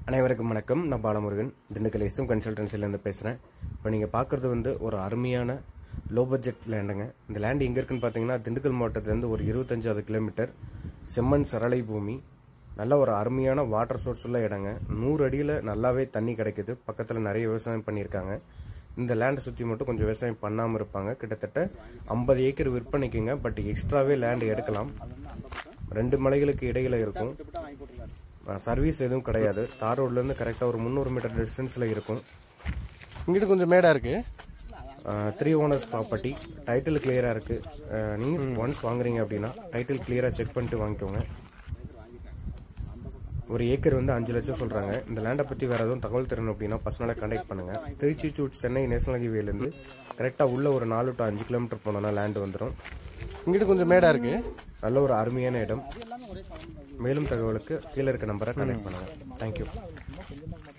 அனைவருக்கும் வணக்கம் நான் பாலமுருகன் திண்டுக்கல் எஸ்எம் கன்சல்டன்சிலேருந்து பேசுகிறேன் இப்போ நீங்கள் பார்க்குறது வந்து ஒரு அருமையான லோ பட்ஜெட் லேண்டுங்க இந்த லேண்ட் எங்கே இருக்குன்னு பார்த்தீங்கன்னா திண்டுக்கல் மாவட்டத்துலேருந்து ஒரு இருபத்தஞ்சாவது கிலோமீட்டர் செம்மண் சரளை பூமி நல்ல ஒரு அருமையான வாட்டர் சோர்ஸ் உள்ள இடங்க நூறு அடியில் நல்லாவே தண்ணி கிடைக்குது பக்கத்தில் நிறைய விவசாயம் பண்ணியிருக்காங்க இந்த லேண்டை சுற்றி மட்டும் கொஞ்சம் விவசாயம் பண்ணாமல் இருப்பாங்க கிட்டத்தட்ட ஐம்பது ஏக்கர் விற்பனைக்குங்க பட் எக்ஸ்ட்ராவே லேண்ட் எடுக்கலாம் ரெண்டு மலைகளுக்கு இடையில இருக்கும் சர்வீஸ் எதுவும் கிடையாது தார் ரோட்லேருந்து கரெக்டாக ஒரு முந்நூறு மீட்டர் டிஸ்டன்ஸில் இருக்கும் இங்கிட்டு கொஞ்சம் மேடா இருக்கு த்ரீ ஓனர்ஸ் ப்ராப்பர்ட்டி டைட்டில் கிளியராக இருக்குது நீங்கள் ஒன்ஸ் வாங்குறீங்க அப்படின்னா டைட்டில் கிளியராக செக் பண்ணிட்டு வாங்கிக்கோங்க ஒரு ஏக்கர் வந்து அஞ்சு லட்சம் சொல்கிறாங்க இந்த லேண்டை பற்றி வேறு எதுவும் தகவல் தரணும் அப்படின்னா பர்சனலாக கான்டாக்ட் பண்ணுங்கள் திருச்சி டு சென்னை நேஷனல் ஹைவேலேருந்து கரெக்டாக உள்ள ஒரு நாலு டு அஞ்சு கிலோமீட்டர் போனோன்னா லேண்டு வந்துடும் இங்கிட்டு கொஞ்சம் மேடா இருக்கு நல்ல ஒரு அருமையான இடம் மேலும் தகவலுக்கு கீழே இருக்க நம்பரை கான்டாக்ட் பண்ணுங்கள் தேங்க்யூ